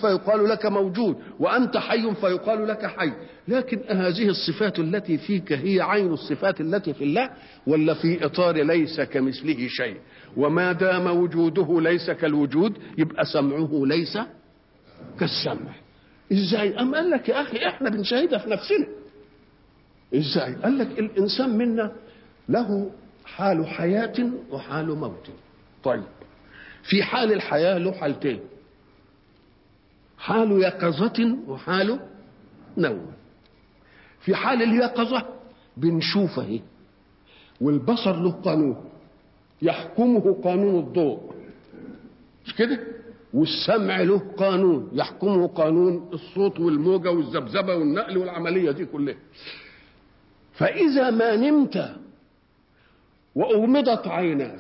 فيقال لك موجود وأنت حي فيقال لك حي لكن هذه الصفات التي فيك هي عين الصفات التي في الله ولا في إطار ليس كمثله شيء وما دام وجوده ليس كالوجود يبقى سمعه ليس كالسمع ازاي أم قال لك يا أخي احنا بنشاهدها في نفسنا ازاي قال لك الإنسان منا له حال حياة وحال موت طيب في حال الحياة له حالتين حال يقظة وحال نوم في حال اليقظة بنشوفه والبصر له قانون يحكمه قانون الضوء مش كده والسمع له قانون يحكمه قانون الصوت والموجة والذبذبة والنقل والعملية دي كلها فإذا ما نمت وأغمضت عيناك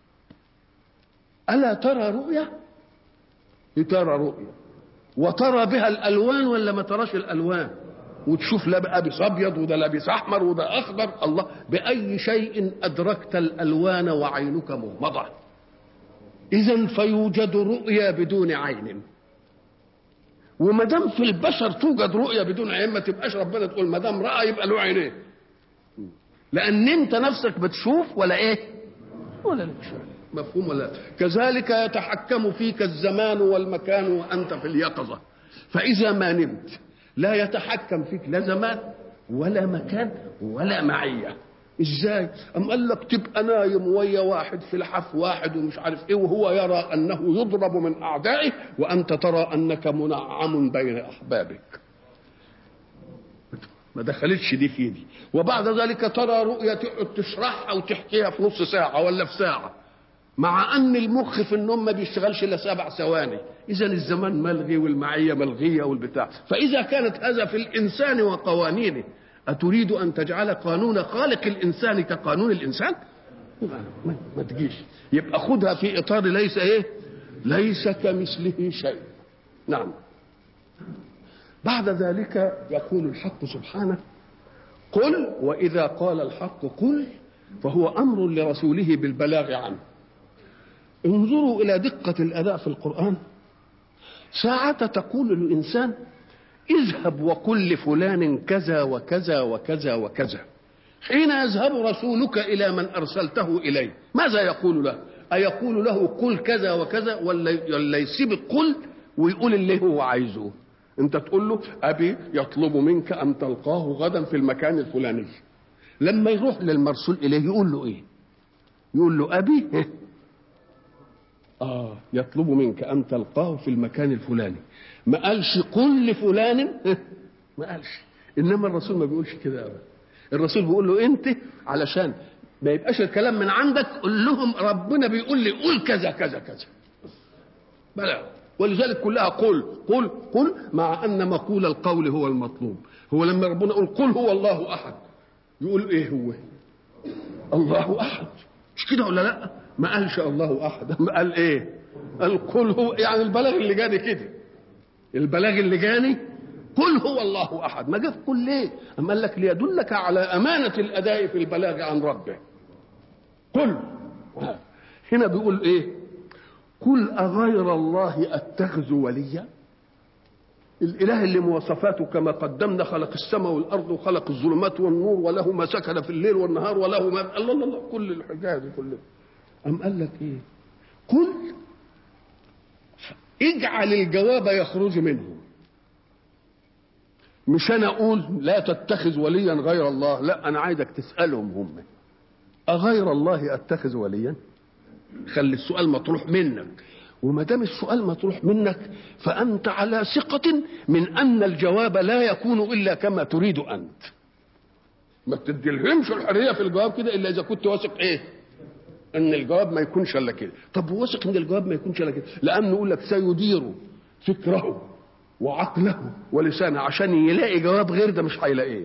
ألا ترى رؤية؟ ترى رؤية وترى بها الألوان ولا ما تراش الألوان؟ وتشوف لابس ابيض وده لابس احمر وده اخضر الله باي شيء ادركت الالوان وعينك مغمضه اذا فيوجد رؤيا بدون عين وما دام في البشر توجد رؤيا بدون عين ما تبقاش ربنا تقول ما دام راى يبقى له عينين لان انت نفسك بتشوف ولا ايه ولا لك شيء مفهوم ولا كذلك يتحكم فيك الزمان والمكان وانت في اليقظه فاذا ما نمت لا يتحكم فيك لا زمان ولا مكان ولا معيه ازاي ام قال لك تبقى نايم ويا واحد في الحف واحد ومش عارف ايه وهو يرى انه يضرب من اعدائه وانت ترى انك منعم بين احبابك ما دخلتش دي في دي وبعد ذلك ترى رؤية تقعد تشرحها وتحكيها في نص ساعة ولا في ساعة مع ان المخ في النوم ما بيشتغلش الا سبع ثواني اذا الزمان ملغي والمعيه ملغيه والبتاع فاذا كانت هذا في الانسان وقوانينه اتريد ان تجعل قانون خالق الانسان كقانون الانسان ما, ما تجيش يبقى خدها في اطار ليس ايه ليس كمثله شيء نعم بعد ذلك يقول الحق سبحانه قل واذا قال الحق قل فهو امر لرسوله بالبلاغ عنه انظروا الى دقه الاداء في القران ساعة تقول الإنسان اذهب وقل لفلان كذا وكذا وكذا وكذا حين يذهب رسولك إلى من أرسلته إليه ماذا يقول له أيقول له قل كذا وكذا ولا يسيب قل ويقول اللي هو عايزه انت تقول له أبي يطلب منك أن تلقاه غدا في المكان الفلاني لما يروح للمرسول إليه يقول له إيه يقول له أبي آه يطلب منك أن تلقاه في المكان الفلاني ما قالش قل لفلان ما قالش إنما الرسول ما بيقولش كده أبدا الرسول بيقول له أنت علشان ما يبقاش الكلام من عندك قول لهم ربنا بيقول لي قول كذا كذا كذا بلى ولذلك كلها قل قل قل مع أن مقول القول هو المطلوب هو لما ربنا يقول قل هو الله أحد يقول إيه هو الله أحد مش كده ولا لأ ما قالش الله احد ما قال ايه قال قل هو يعني البلاغ اللي جاني كده البلاغ اللي جاني قل هو الله احد ما جاب قل ليه اما قال لك ليدلك على امانه الاداء في البلاغ عن ربه قل هنا بيقول ايه قل اغير الله اتخذ وليا الاله اللي مواصفاته كما قدمنا خلق السماء والارض وخلق الظلمات والنور وله ما سكن في الليل والنهار وله ما الله الله, الله كل الحكايه دي كلها أم قال لك إيه؟ قل اجعل الجواب يخرج منه مش أنا أقول لا تتخذ وليا غير الله لا أنا عايزك تسألهم هم أغير الله أتخذ وليا خلي السؤال مطروح منك وما دام السؤال مطروح منك فأنت على ثقة من أن الجواب لا يكون إلا كما تريد أنت ما بتديلهمش الحرية في الجواب كده إلا إذا كنت واثق إيه ان الجواب ما يكونش الا كده طب واثق ان الجواب ما يكونش الا كده لانه يقول لك سيدير فكره وعقله ولسانه عشان يلاقي جواب غير ده مش هيلاقيه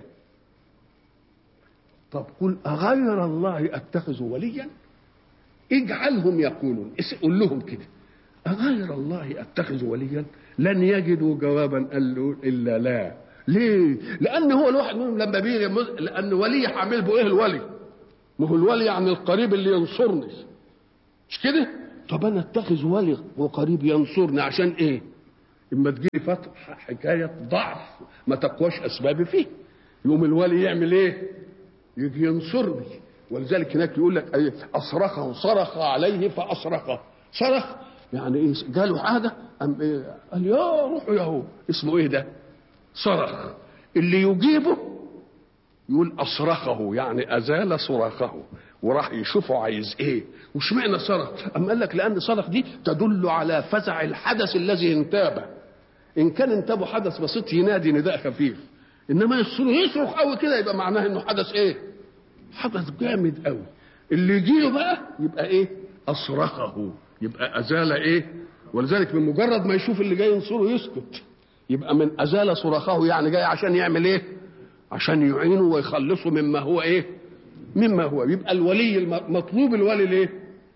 طب قل اغير الله اتخذ وليا اجعلهم يقولون قول لهم كده اغير الله اتخذ وليا لن يجدوا جوابا قال له الا لا ليه لان هو الواحد منهم لما بيجي لان ولي هعمل به ايه الولي ما هو الولي يعني القريب اللي ينصرني مش كده طب انا اتخذ ولي وقريب ينصرني عشان ايه اما تجيلي فتره حكايه ضعف ما تقواش اسبابي فيه يوم الولي يعمل ايه يجي ينصرني ولذلك هناك يقول لك ايه اصرخه صرخ عليه فاصرخه صرخ يعني ايه جاله حاجه ام إيه قال يا روحوا يا هو اسمه ايه ده صرخ اللي يجيبه يقول اصرخه يعني ازال صراخه وراح يشوفه عايز ايه وش معنى صرخ اما قال لك لان صرخ دي تدل على فزع الحدث الذي انتابه ان كان انتابه حدث بسيط ينادي نداء خفيف انما يصرخ يصرخ قوي كده يبقى معناه انه حدث ايه حدث جامد قوي اللي يجيله بقى يبقى ايه اصرخه يبقى ازال ايه ولذلك من مجرد ما يشوف اللي جاي ينصره يسكت يبقى من ازال صراخه يعني جاي عشان يعمل ايه عشان يعينه ويخلصه مما هو ايه مما هو يبقى الولي مطلوب الولي ليه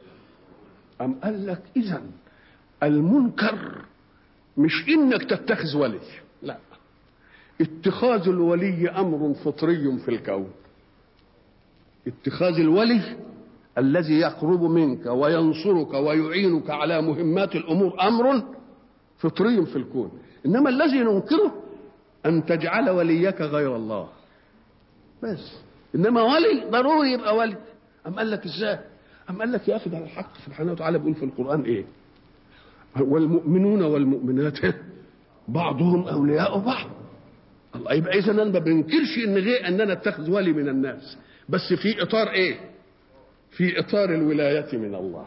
أم قال لك إذا المنكر مش إنك تتخذ ولي لا اتخاذ الولي أمر فطري في الكون اتخاذ الولي الذي يقرب منك وينصرك ويعينك على مهمات الأمور أمر فطري في الكون إنما الذي ننكره أن تجعل وليك غير الله بس انما ولي ضروري يبقى ولي أم قال لك ازاي أم قال لك يا أخي ده الحق سبحانه وتعالى بيقول في القرآن إيه والمؤمنون والمؤمنات بعضهم أولياء بعض الله يبقى إذا أنا ما بنكرش إن غير أن أنا أتخذ ولي من الناس بس في إطار إيه في إطار الولاية من الله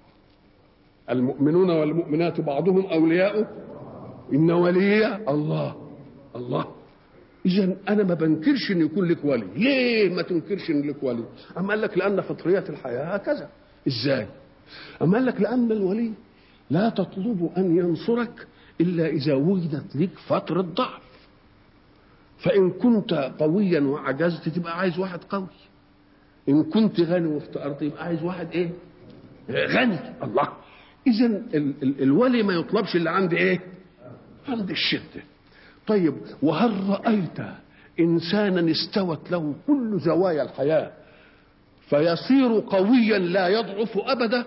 المؤمنون والمؤمنات بعضهم أولياء إن ولي الله الله اذا انا ما بنكرش ان يكون لك ولي ليه ما تنكرش ان لك ولي اما قال لك لان فطريات الحياه هكذا ازاي اما قال لك لان الولي لا تطلب ان ينصرك الا اذا وجدت لك فتره ضعف فان كنت قويا وعجزت تبقى عايز واحد قوي ان كنت غني وافتقرت يبقى عايز واحد ايه غني الله اذا ال- ال- الولي ما يطلبش اللي عند ايه عند الشده طيب وهل رأيت إنسانا استوت له كل زوايا الحياة فيصير قويا لا يضعف أبدا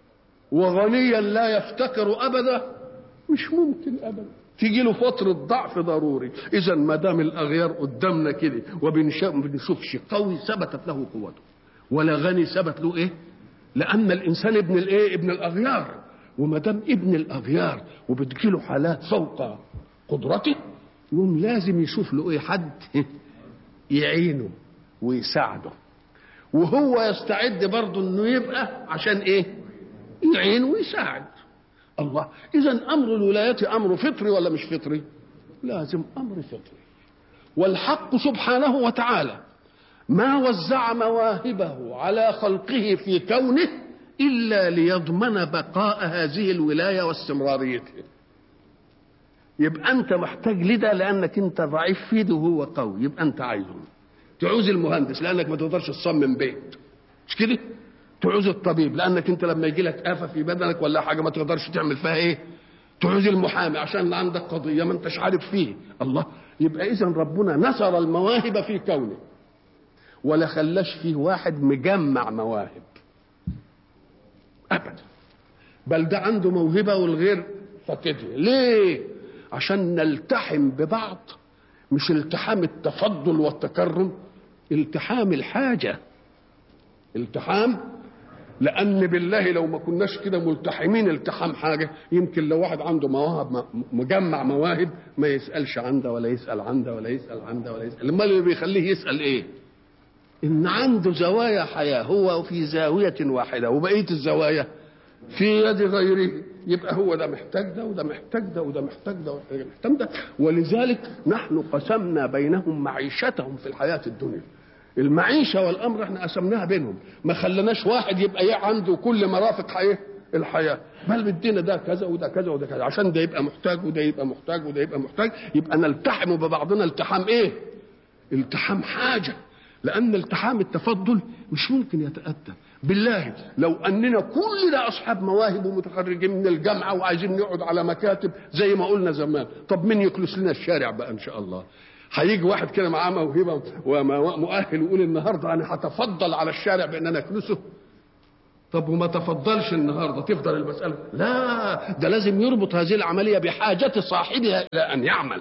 وغنيا لا يفتقر أبدا مش ممكن أبدا تيجي له فترة ضعف ضروري إذا ما دام الأغيار قدامنا كده وبنشوفش قوي ثبتت له قوته ولا غني ثبت له إيه لأن الإنسان ابن الإيه ابن الأغيار وما دام ابن الأغيار وبتجيله حالات فوق قدرته يقوم لازم يشوف له ايه حد يعينه ويساعده وهو يستعد برضه انه يبقى عشان ايه يعين ويساعد الله اذا امر الولايه امر فطري ولا مش فطري لازم امر فطري والحق سبحانه وتعالى ما وزع مواهبه على خلقه في كونه الا ليضمن بقاء هذه الولايه واستمراريتها يبقى انت محتاج لده لانك انت ضعيف في ده وهو قوي يبقى انت عايزه تعوز المهندس لانك ما تقدرش تصمم بيت مش كده تعوز الطبيب لانك انت لما يجي لك افه في بدنك ولا حاجه ما تقدرش تعمل فيها ايه تعوز المحامي عشان عندك قضيه ما انتش عارف فيه الله يبقى اذا ربنا نشر المواهب في كونه ولا خلاش فيه واحد مجمع مواهب ابدا بل ده عنده موهبه والغير فاقدها ليه عشان نلتحم ببعض مش التحام التفضل والتكرم التحام الحاجة التحام لأن بالله لو ما كناش كده ملتحمين التحام حاجة يمكن لو واحد عنده مواهب مجمع مواهب ما يسألش عن ده ولا يسأل عن ده ولا يسأل عن ده ولا يسأل امال اللي بيخليه يسأل ايه ان عنده زوايا حياة هو في زاوية واحدة وبقية الزوايا في يد غيره يبقى هو ده محتاج ده وده محتاج ده وده محتاج ده وده محتاج ده ولذلك نحن قسمنا بينهم معيشتهم في الحياة الدنيا المعيشة والأمر احنا قسمناها بينهم ما خلناش واحد يبقى عنده كل مرافق حياة الحياة بل بدينا ده كذا وده كذا وده كذا عشان ده يبقى محتاج وده يبقى محتاج وده يبقى محتاج يبقى نلتحم ببعضنا التحام ايه التحام حاجة لأن التحام التفضل مش ممكن يتأتى بالله لو أننا كلنا أصحاب مواهب ومتخرجين من الجامعة وعايزين نقعد على مكاتب زي ما قلنا زمان طب مين يكنس لنا الشارع بقى إن شاء الله هيجي واحد كده معاه موهبة ومؤهل ويقول النهاردة أنا هتفضل على الشارع بأن أنا أكنسه طب وما تفضلش النهارده تفضل المساله لا ده لازم يربط هذه العمليه بحاجه صاحبها الى ان يعمل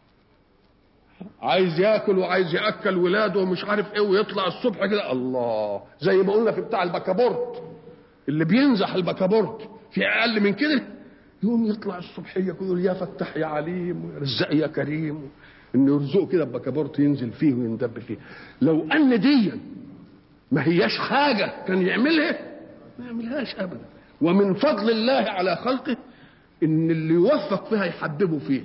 عايز ياكل وعايز ياكل ولاده ومش عارف ايه ويطلع الصبح كده الله زي ما قلنا في بتاع البكابورت اللي بينزح البكابورت في اقل من كده يقوم يطلع الصبحيه يقول يا فتح يا عليم ويرزق يا كريم انه يرزقه كده بكابورت ينزل فيه ويندب فيه لو ان دي ما هياش حاجه كان يعملها ما يعملهاش ابدا ومن فضل الله على خلقه ان اللي يوفق فيها يحببه فيه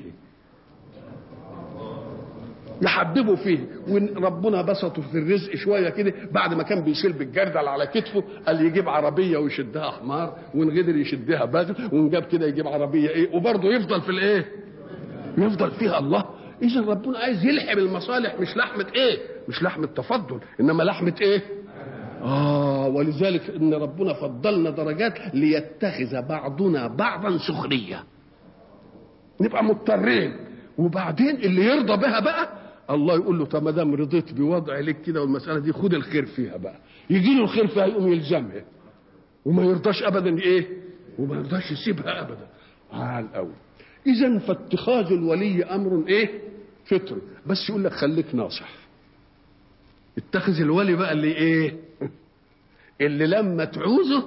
يحببه فيه وربنا بسطه في الرزق شويه كده بعد ما كان بيشيل بالجردل على كتفه قال يجيب عربيه ويشدها حمار وان قدر يشدها بدر وان جاب كده يجيب عربيه ايه وبرضه يفضل في الايه؟ يفضل فيها الله اذا ربنا عايز يلحم المصالح مش لحمه ايه؟ مش لحمه تفضل انما لحمه ايه؟ آه ولذلك إن ربنا فضلنا درجات ليتخذ بعضنا بعضا سخرية نبقى مضطرين وبعدين اللي يرضى بها بقى الله يقول له طب ما دام رضيت بوضع لك كده والمسألة دي خد الخير فيها بقى يجي له الخير فيها يقوم يلزمها وما يرضاش أبدا إيه وما يرضاش يسيبها أبدا عال قوي إذا فاتخاذ الولي أمر إيه فطري بس يقول لك خليك ناصح اتخذ الولي بقى اللي ايه اللي لما تعوزه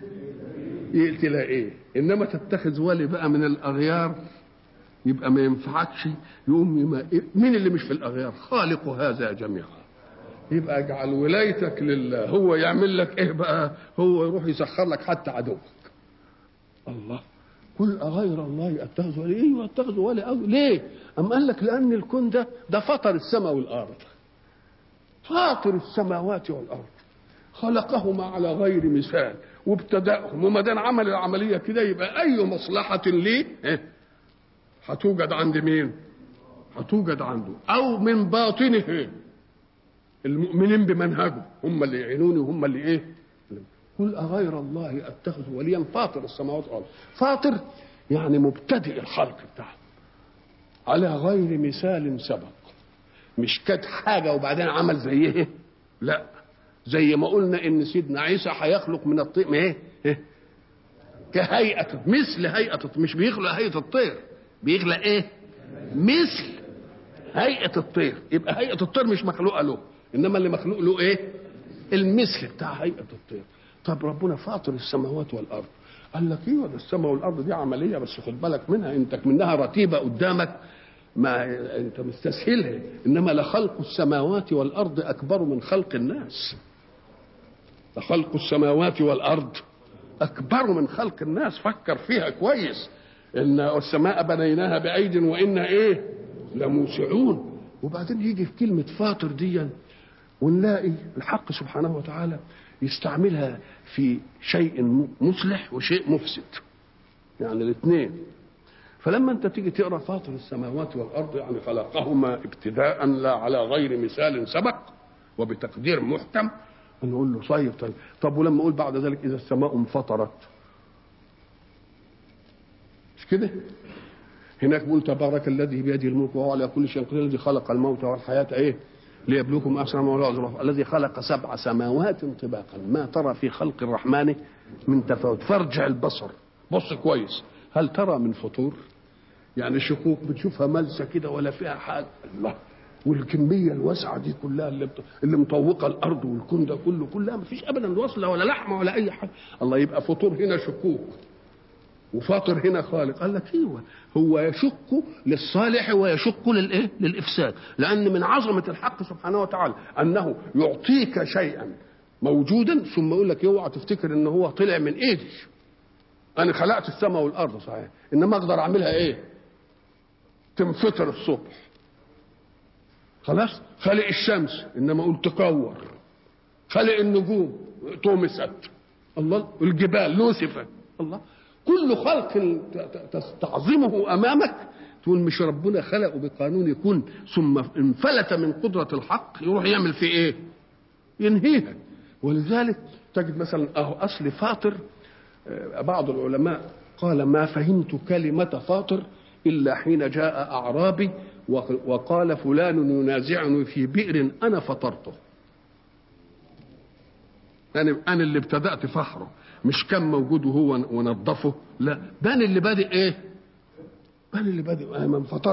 تلاقيه انما تتخذ ولي بقى من الاغيار يبقى ما ينفعكش يقوم يما مين اللي مش في الاغيار خالق هذا جميعا يبقى اجعل ولايتك لله هو يعمل لك ايه بقى هو يروح يسخر لك حتى عدوك الله قل أغير الله أتخذ ولي أيوه أتخذ ولي أو ليه؟ أم قال لك لأن الكون ده ده فطر السماء والأرض فاطر السماوات والارض خلقهما على غير مثال وابتداهم وما دام عمل العمليه كده يبقى اي مصلحه ليه هتوجد عند مين؟ هتوجد عنده او من باطنه المؤمنين بمنهجه هم اللي يعينوني وهم اللي ايه؟ قل اغير الله اتخذ وليا فاطر السماوات والارض فاطر يعني مبتدئ الخلق بتاعه على غير مثال سبق مش كانت حاجه وبعدين عمل زي ايه لا زي ما قلنا ان سيدنا عيسى هيخلق من الطير ايه إيه؟ كهيئة مثل هيئة مش بيخلق هيئة الطير بيخلق ايه مثل هيئة الطير يبقى هيئة الطير مش مخلوقة له انما اللي مخلوق له ايه المثل بتاع هيئة الطير طب ربنا فاطر السماوات والارض قال لك ايوه ده السماء والارض دي عمليه بس خد بالك منها انت منها رتيبه قدامك ما انت مستسهلها انما لخلق السماوات والارض اكبر من خلق الناس لخلق السماوات والارض اكبر من خلق الناس فكر فيها كويس ان السماء بنيناها بايد وانا ايه لموسعون وبعدين يجي في كلمه فاطر دي ونلاقي الحق سبحانه وتعالى يستعملها في شيء مصلح وشيء مفسد يعني الاثنين فلما انت تيجي تقرا فاطر السماوات والارض يعني خلقهما ابتداء لا على غير مثال سبق وبتقدير محكم نقول له طيب طيب طب ولما اقول بعد ذلك اذا السماء انفطرت مش كده هناك بيقول تبارك الذي بيده الملك وهو على كل شيء قدير الذي خلق الموت والحياه ايه ليبلوكم احسن ما هو الذي خلق سبع سماوات طباقا ما ترى في خلق الرحمن من تفاوت فارجع البصر بص كويس هل ترى من فطور يعني شكوك بتشوفها ملسه كده ولا فيها حاجه الله والكميه الواسعه دي كلها اللي بت... اللي مطوقه الارض والكون ده كله كلها ما فيش ابدا وصله ولا لحمه ولا اي حاجه الله يبقى فطور هنا شكوك وفاطر هنا خالق قال لك ايوه هو يشك للصالح ويشك للايه للافساد لان من عظمه الحق سبحانه وتعالى انه يعطيك شيئا موجودا ثم يقول لك اوعى تفتكر ان هو طلع من ايدي انا خلقت السماء والارض صحيح انما اقدر اعملها ايه تنفطر الصبح خلاص خلق الشمس انما قلت تكور خلق النجوم طمست الله الجبال نسفت الله كل خلق تستعظمه امامك تقول مش ربنا خلقه بقانون يكون ثم انفلت من قدره الحق يروح يعمل فيه ايه؟ ينهيها ولذلك تجد مثلا اهو اصل فاطر بعض العلماء قال ما فهمت كلمه فاطر الا حين جاء اعرابي وقال فلان ينازعني في بئر انا فطرته انا انا اللي ابتدات فحره مش كان موجود وهو ونظفه لا ده انا اللي بادئ ايه انا اللي بادئ من فطر